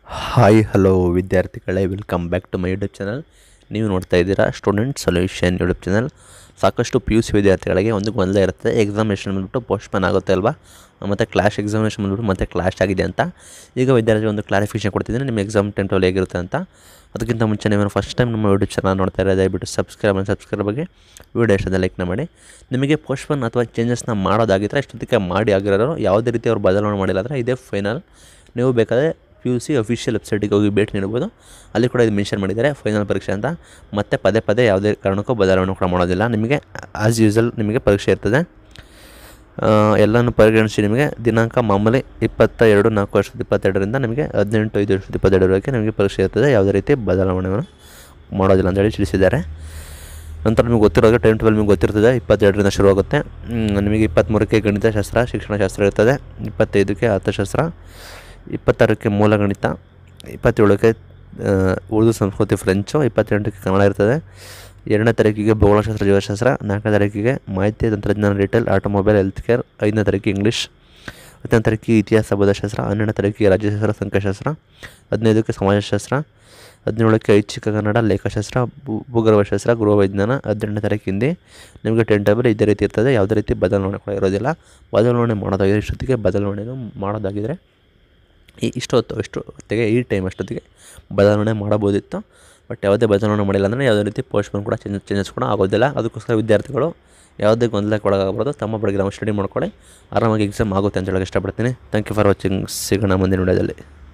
hi hello ವಿದ್ಯಾರ್ಥಿಗಳೇ welcome back to my YouTube channel ನೀವು ನೋಡ್ತಾ ಇದ್ದೀರಾ ಸ್ಟೂಡೆಂಟ್ ಸೊಲ್ಯೂಷನ್ ಯೂಟ್ಯೂಬ್ ಚಾನಲ್ ಸಾಕಷ್ಟು ಪಿ ಯು ಸಿ ವಿದ್ಯಾರ್ಥಿಗಳಿಗೆ ಒಂದು ಗೊಂದಲ ಇರುತ್ತೆ ಎಕ್ಸಾಮಿನೇಷನ್ ಬಂದ್ಬಿಟ್ಟು ಪೋಸ್ಟ್ಪೋನ್ ಆಗುತ್ತೆ ಅಲ್ವಾ ಮತ್ತು ಕ್ಲಾಶ್ ಎಕ್ಸಾಮಿನೇಷನ್ ಬಂದ್ಬಿಟ್ಟು ಮತ್ತೆ ಕ್ಲಾಶ್ ಆಗಿದೆ ಅಂತ ಈಗ ವಿದ್ಯಾರ್ಥಿಗೆ ಒಂದು ಕ್ಲಾರಿಫಿಕೇಷನ್ ಕೊಡ್ತಿದ್ದೀನಿ ನಿಮ್ಮ ಎಕ್ಸಾಮ್ ಟೈಮ್ ಟೇಬಲ್ ಹೇಗಿರುತ್ತೆ ಅಂತ ಅದಕ್ಕಿಂತ ಮುಂಚೆ ನೀವು ಫಸ್ಟ್ ಟೈಮ್ ನಮ್ಮ ಯೂಟ್ಯೂಬ್ ಚಾನಲ್ ನೋಡ್ತಾ ಇರೋದು ದಯವಿಟ್ಟು ಸಬ್ಸ್ಕ್ರೈಬ್ ಮಾಡಿ ಸಬ್ಸ್ಕ್ರೈಬ್ ಬಗ್ಗೆ ವಿಡಿಯೋ ಇಷ್ಟದ ಲೈಕ್ನ ಮಾಡಿ ನಿಮಗೆ ಪೋಸ್ಟ್ಪೋನ್ ಅಥವಾ ಚೇಂಜಸ್ನ ಮಾಡೋದಾಗಿದ್ದರೆ ಇಷ್ಟೊತ್ತಿಗೆ ಮಾಡಿ ಆಗಿರೋರು ಯಾವುದೇ ರೀತಿ ಅವ್ರು ಬದಲಾವಣೆ ಮಾಡಿಲ್ಲ ಅಂದರೆ ಇದೇ ಫೈನಲ್ ನೀವು ಬೇಕಾದರೆ ಪಿ ಯು ಸಿ ಅಫಿಷಿಯಲ್ ವೆಬ್ಸೈಟಿಗೆ ಹೋಗಿ ಭೇಟಿ ನೀಡ್ಬೋದು ಅಲ್ಲಿ ಕೂಡ ಇದು ಮೆನ್ಷನ್ ಮಾಡಿದ್ದಾರೆ ಫೈನಲ್ ಪರೀಕ್ಷೆ ಅಂತ ಮತ್ತೆ ಪದೇ ಪದೇ ಯಾವುದೇ ಕಾರಣಕ್ಕೂ ಬದಲಾವಣೆ ಕೂಡ ಮಾಡೋದಿಲ್ಲ ನಿಮಗೆ ಆ್ಯಸ್ ಯೂಸಲ್ ನಿಮಗೆ ಪರೀಕ್ಷೆ ಇರ್ತದೆ ಆ, ಎಲ್ಲನೂ ಪರಿಗಣಿಸಿ ನಿಮಗೆ ದಿನಾಂಕ ಮಾಮೂಲಿ ಇಪ್ಪತ್ತ ಎರಡು ನಾಲ್ಕು ವರ್ಷದ ಇಪ್ಪತ್ತೆರಡರಿಂದ ನಿಮಗೆ ಹದಿನೆಂಟು ಐದು ವರ್ಷದ ಇಪ್ಪತ್ತೆರಡರವರೆಗೆ ನಿಮಗೆ ಪರೀಕ್ಷೆ ಇರ್ತದೆ ಯಾವುದೇ ರೀತಿ ಬದಲಾವಣೆಯನ್ನು ಮಾಡೋದಿಲ್ಲ ಅಂತೇಳಿ ತಿಳಿಸಿದ್ದಾರೆ ನಂತರ ನಿಮಗೆ ಗೊತ್ತಿರೋದು ಟೈಮ್ ಟೇಬಲ್ ನಿಮಗೆ ಗೊತ್ತಿರ್ತದೆ ಇಪ್ಪತ್ತೆರಡರಿಂದ ಶುರುವಾಗುತ್ತೆ ಹ್ಮ್, ನಿಮಗೆ ಇಪ್ಪತ್ತ್ಮೂರಕ್ಕೆ ಗಣಿತಶಾಸ್ತ್ರ ಶಿಕ್ಷಣಶಾಸ್ತ್ರ ಇರ್ತದೆ ಇಪ್ಪತ್ತೈದಕ್ಕೆ ಅರ್ಥಶಾಸ್ತ್ರ ಇಪ್ಪತ್ತಾರಕ್ಕೆ ಮೂಲ ಗಣಿತ ಇಪ್ಪತ್ತೇಳಕ್ಕೆ ಆ, ಉರ್ದು ಸಂಸ್ಕೃತಿ ಫ್ರೆಂಚು ಇಪ್ಪತ್ತೆಂಟಕ್ಕೆ ಕನ್ನಡ ಇರ್ತದೆ ಎರಡನೇ ತಾರೀಕಿಗೆ ಭೂಗೋಳಶಾಸ್ತ್ರ ಜೀವಶಾಸ್ತ್ರ ನಾಲ್ಕನೇ ತಾರೀಕಿಗೆ ಮಾಹಿತಿ ತಂತ್ರಜ್ಞಾನ ರಿಟೇಲ್ ಆಟೋಮೊಬೈಲ್ ಹೆಲ್ತ್ ಕೇರ್ ಐದನೇ ತಾರೀಕಿಗೆ ಇಂಗ್ಲೀಷ್ ಹತ್ತನೇ ತಾರೀಕಿಗೆ ಇತಿಹಾಸ ಬೌದ್ಧಶಾಸ್ತ್ರ ಹನ್ನೆರಡನೇ ತಾರೀಕಿಗೆ ರಾಜ್ಯಶಾಸ್ತ್ರ ಸಂಖ್ಯಾಶಾಸ್ತ್ರ ಹದಿನೈದಕ್ಕೆ ಸಮಾಜಶಾಸ್ತ್ರ ಹದಿನೇಳಕ್ಕೆ ಐಚ್ಛಿಕ ಕನ್ನಡ ಲೇಖಾಶಾಸ್ತ್ರ ಭೂ ಭೂಗರ್ಭಶಾಸ್ತ್ರ ಗೃಹವಿಜ್ಞಾನ ಹದಿನೆಂಟನೇ ತಾರೀಕು ಹಿಂದಿ ನಿಮಗೆ ಟೆನ್ ಟೇಬಲ್ ಇದೇ ರೀತಿ ಇರ್ತದೆ ಯಾವುದೇ ರೀತಿ ಬದಲಾವಣೆ ಕೂಡ ಇರೋದಿಲ್ಲ ಬದಲಾವಣೆ ಮಾಡೋದಾಗಿದ್ರೆ ಇಷ್ಟೊತ್ತಿಗೆ ಬದಲಾವಣೆನೂ ಮಾಡೋದಾಗಿದ್ದರೆ ಈ ಇಷ್ಟೊತ್ತು ಇಷ್ಟು ಹೊತ್ತಿಗೆ ಈ ಟೈಮ್ ಅಷ್ಟೊತ್ತಿಗೆ ಬದಲಾವಣೆ ಮಾಡಬಹುದಿತ್ತು ಬಟ್ ಯಾವುದೇ ಬದಲಾವಣೆ ಮಾಡಿಲ್ಲ ಅಂದರೆ ಯಾವುದೇ ರೀತಿ ಪೋಸ್ಟ್ಪೋನ್ ಕೂಡ ಚೇಂಜ್ ಚೇಂಜಸ್ ಕೂಡ ಆಗೋದಿಲ್ಲ ಅದಕ್ಕೋಸ್ಕರ ವಿದ್ಯಾರ್ಥಿಗಳು ಯಾವುದೇ ಗೊಂದಲಕ್ಕೆ ಒಳಗಾಗಬಾರ್ದು ತಮ್ಮ ಬಗ್ಗೆ ನಾವು ಸ್ಟಡಿ ಮಾಡ್ಕೊಳ್ಳಿ ಆರಾಮಾಗಿ ಎಕ್ಸಾಮ್ ಆಗುತ್ತೆ ಅಂತ ಹೇಳಕ್ಕೆ ಇಷ್ಟಪಡ್ತೀನಿ ಥ್ಯಾಂಕ್ ಯು ಫಾರ್ ವಾಚಿಂಗ್ ಸಿಗೋಣ ಮುಂದಿನ ವಿಡಿಯೋದಲ್ಲಿ